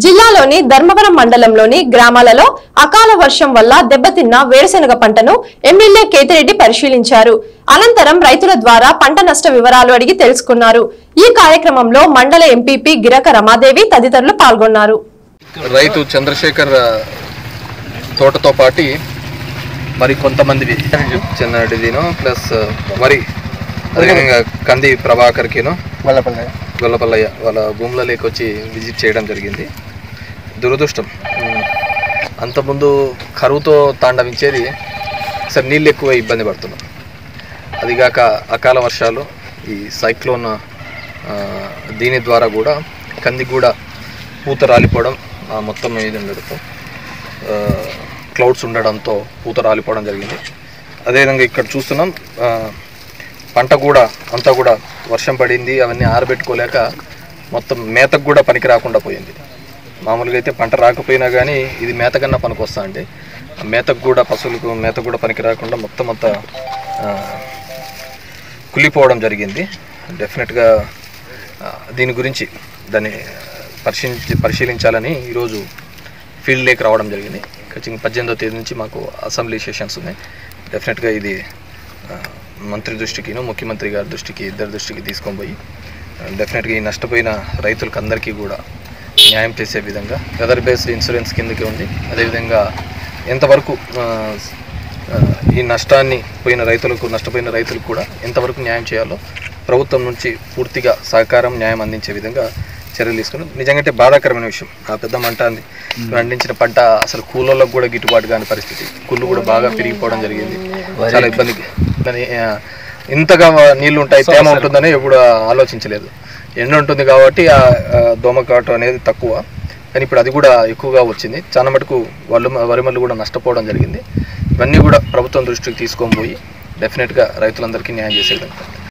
జిల్లాలోని ధర్మవరం మండలంలోని గ్రామాలలో అకాల వర్షం వల్ల దెబ్బతిన్న వేరుశెనగ పంటను ఎమ్మెల్యే కేతిరెడ్డి పరిశీలించారు అనంతరం రైతుల ద్వారా పంట నష్ట వివరాలు అడిగి తెలుసుకున్నారు ఈ కార్యక్రమంలో మండల ఎంపీపీ గిరక రమాదేవి తదితరులు పాల్గొన్నారు రైతు చంద్రశేఖర్ ఆ, తోటతో పాటి మరి కొంతమందివి చిన్నడిదిను ప్లస్ ఆ, మరి అదేవిధంగా కంది ప్రభాకర్కిను గొల్లపల్లయ్య వాళ్ళ భూములలోకి వచ్చి విజిట్ చేయడం జరిగింది దురదృష్టం ఉమ్, అంతకుముందు కరువుతో తాండవించేది సరే నీళ్ళు ఎక్కువ ఇబ్బంది పడుతున్నాం అదిగాక అకాల వర్షాలు ఈ సైక్లోన్ ఆ, దీని ద్వారా కూడా కంది కూడా పూత రాలిపోవడం ఆ, మొత్తం ఇది ఉండడంతో క్లౌడ్స్ ఉండడంతో పూత రాలిపోవడం జరిగింది అదేవిధంగా ఇక్కడ చూస్తున్నాం ఆ, పంట కూడా అంతా కూడా వర్షం పడింది అవన్నీ ఆరబెట్టుకోలేక మొత్తం మేతకు కూడా పనికి రాకుండా పోయింది మామూలుగా అయితే పంట రాకపోయినా కానీ ఇది మేత కన్నా పనికి వస్తా అంటే ఆ మేతకు కూడా పశువులకు మేత కూడా పనికి రాకుండా మొత్తం అంతా ఆ, కుళ్ళిపోవడం జరిగింది డెఫినెట్గా ఆ, దీని గురించి దాన్ని పరిశీలించి పరిశీలించాలని ఈరోజు ఫీల్డ్ లేక్ రావడం జరిగింది ఖచ్చితంగా పద్దెనిమిదో తేదీ నుంచి మాకు అసెంబ్లీ సెషన్స్ ఉన్నాయి డెఫినెట్గా ఇది ఆ, మంత్రి దృష్టికిను ముఖ్యమంత్రి గారి దృష్టికి ఇద్దరి దృష్టికి తీసుకొని పోయి ఆ, డెఫినెట్గా ఈ నష్టపోయిన రైతులకు అందరికీ కూడా న్యాయం చేసే విధంగా వెదర్ బేస్డ్ ఇన్సూరెన్స్ కిందకి ఉంది అదేవిధంగా ఎంతవరకు ఆ, ఆ, ఈ నష్టాన్ని పోయిన రైతులకు నష్టపోయిన రైతులకు కూడా ఎంతవరకు న్యాయం చేయాలో ప్రభుత్వం నుంచి పూర్తిగా సహకారం న్యాయం అందించే విధంగా చర్యలు తీసుకుని నిజంగా అంటే బాధాకరమైన విషయం ఆ పెద్ద మంట అంది పండించిన పంట అసలు కూలోళ్ళకు కూడా గిట్టుబాటు కాని పరిస్థితి కుళ్ళు కూడా బాగా పెరిగిపోవడం జరిగింది చాలా ఇబ్బంది కానీ ఆ, ఇంతగా నీళ్లు ఉంటాయి తేమ ఉంటుందని ఎప్పుడు ఆలోచించలేదు ఎండ ఉంటుంది కాబట్టి ఆ ఆ, దోమకాటు అనేది తక్కువ కానీ ఇప్పుడు అది కూడా ఎక్కువగా వచ్చింది చాలా మటుకు వాళ్ళు వరిమల్లు కూడా నష్టపోవడం జరిగింది ఇవన్నీ కూడా ప్రభుత్వం దృష్టికి తీసుకొని పోయి డెఫినెట్గా రైతులందరికీ న్యాయం చేసే విధంగా